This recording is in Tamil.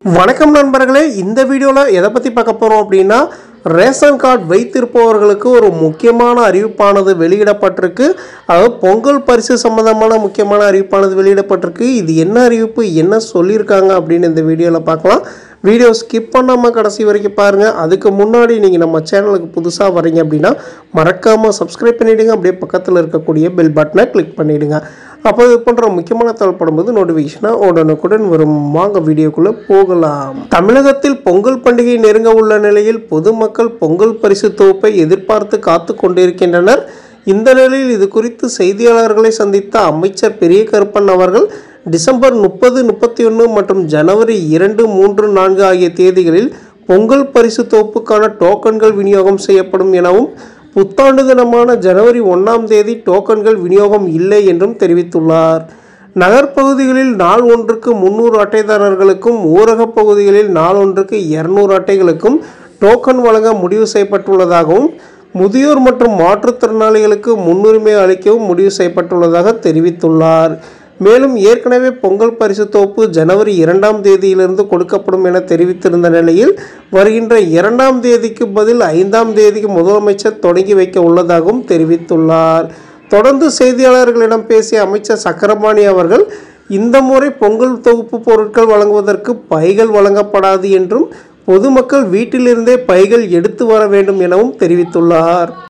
வணக்கம் நண்பர்களே இந்த வீடியோவில் எதை பற்றி பார்க்க போகிறோம் அப்படின்னா ரேஷன் கார்டு வைத்திருப்பவர்களுக்கு ஒரு முக்கியமான அறிவிப்பானது வெளியிடப்பட்டிருக்கு அதாவது பொங்கல் பரிசு சம்பந்தமான முக்கியமான அறிவிப்பானது வெளியிடப்பட்டிருக்கு இது என்ன அறிவிப்பு என்ன சொல்லியிருக்காங்க அப்படின்னு இந்த வீடியோவில் பார்க்கலாம் வீடியோ ஸ்கிப் பண்ணாமல் கடைசி வரைக்கும் பாருங்கள் அதுக்கு முன்னாடி நீங்கள் நம்ம சேனலுக்கு புதுசாக வரீங்க அப்படின்னா மறக்காமல் சப்ஸ்கிரைப் பண்ணிவிடுங்க அப்படியே பக்கத்தில் இருக்கக்கூடிய பெல் பட்டனை கிளிக் பண்ணிவிடுங்க அப்போ இது போன்ற முக்கியமான தகவல் படும்போது நோட்டிஃபிகேஷனாக உடனுக்குடன் வரும் வாங்க வீடியோக்குள்ளே போகலாம் தமிழகத்தில் பொங்கல் பண்டிகை நெருங்க உள்ள நிலையில் பொதுமக்கள் பொங்கல் பரிசு தொகுப்பை எதிர்பார்த்து காத்து கொண்டிருக்கின்றனர் இந்த நிலையில் இது குறித்து செய்தியாளர்களை சந்தித்த அமைச்சர் பெரிய கருப்பன் அவர்கள் டிசம்பர் முப்பது முப்பத்தி ஒன்று மற்றும் ஜனவரி இரண்டு மூன்று நான்கு ஆகிய தேதிகளில் பொங்கல் பரிசு தொகுப்புக்கான டோக்கன்கள் விநியோகம் செய்யப்படும் எனவும் புத்தாண்டு தினமான ஜனவரி ஒன்றாம் தேதி டோக்கன்கள் விநியோகம் இல்லை என்றும் தெரிவித்துள்ளார் நகர்ப்பகுதிகளில் நாள் ஒன்றுக்கு முந்நூறு அட்டைதாரர்களுக்கும் ஊரகப் பகுதிகளில் நாள் ஒன்றுக்கு இருநூறு அட்டைகளுக்கும் டோக்கன் வழங்க முடிவு செய்யப்பட்டுள்ளதாகவும் முதியோர் மற்றும் மாற்றுத்திறனாளிகளுக்கு முன்னுரிமை அளிக்கவும் முடிவு செய்யப்பட்டுள்ளதாக தெரிவித்துள்ளார் மேலும் ஏற்கனவே பொங்கல் பரிசு தொகுப்பு ஜனவரி இரண்டாம் தேதியிலிருந்து கொடுக்கப்படும் என தெரிவித்திருந்த நிலையில் வருகின்ற இரண்டாம் தேதிக்கு பதில் ஐந்தாம் தேதிக்கு முதலமைச்சர் தொடங்கி வைக்க உள்ளதாகவும் தெரிவித்துள்ளார் தொடர்ந்து செய்தியாளர்களிடம் பேசிய அமைச்சர் சக்கரபாணி அவர்கள் இந்த முறை பொங்கல் தொகுப்பு பொருட்கள் வழங்குவதற்கு பைகள் வழங்கப்படாது என்றும் பொதுமக்கள் வீட்டிலிருந்தே பைகள் எடுத்து வர வேண்டும் எனவும் தெரிவித்துள்ளார்